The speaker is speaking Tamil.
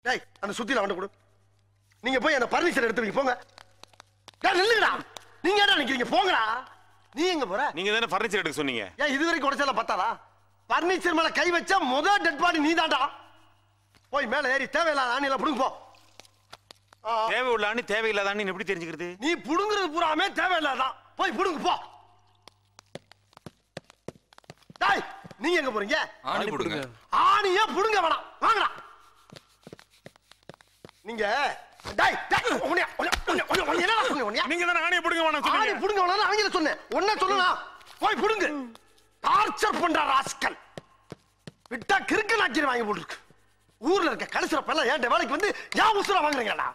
டேய் அந்த சுத்தில அவன் கொடு நீங்க போய் அந்த பர்னிச்சர் எடுத்து வைங்க போங்க டேய் நில்லுங்கடா நீங்க என்ன நினைக்கிறீங்க போங்கடா நீ எங்க போற நீங்க தானே ஃபர்னிச்சர் எடுக்க சொன்னீங்க ஏன் இது வரைக்கும் உடைச்சல பத்தாதா பர்னிச்சர் மேல கை வச்சா முத டெட் பாடி நீ தான்டா போய் மேல ஏறி தேவையில்லாத ஆணியில புடுங்க போ ஆ, தேவை உள்ளான்னு தேவையில்லாதான்னு எப்படி தெரிஞ்சுக்கிறது நீ புடுங்குறது பூராமே தேவையில்லாதான் போய் புடுங்க போ டேய் நீங்க எங்க போறீங்க ஆணி போடுங்க ஆணியா புடுங்க வேணாம் வாங்கடா நீங்க டேய் டேய் உன்னைய உன்னைய உன்னைய உன்னைய உன்னைய என்னடா சொன்னீங்க உன்னைய நீங்க தானே ஆணைய பிடிக்க வேணாம் ஆணி சொன்னீங்க புடுங்க வேணாம் அவங்கள சொன்னேன் உன்ன சொல்லலாம் போய் புடுங்க டார்ச்சர் பண்ற ராஸ்கல் விட்டா கிறுக்கு நாக்கிற வாங்கி போட்டுருக்கு ஊர்ல இருக்க கடைசில பல்ல ஏன் வேலைக்கு வந்து ஏன் உசுர வாங்குறீங்கடா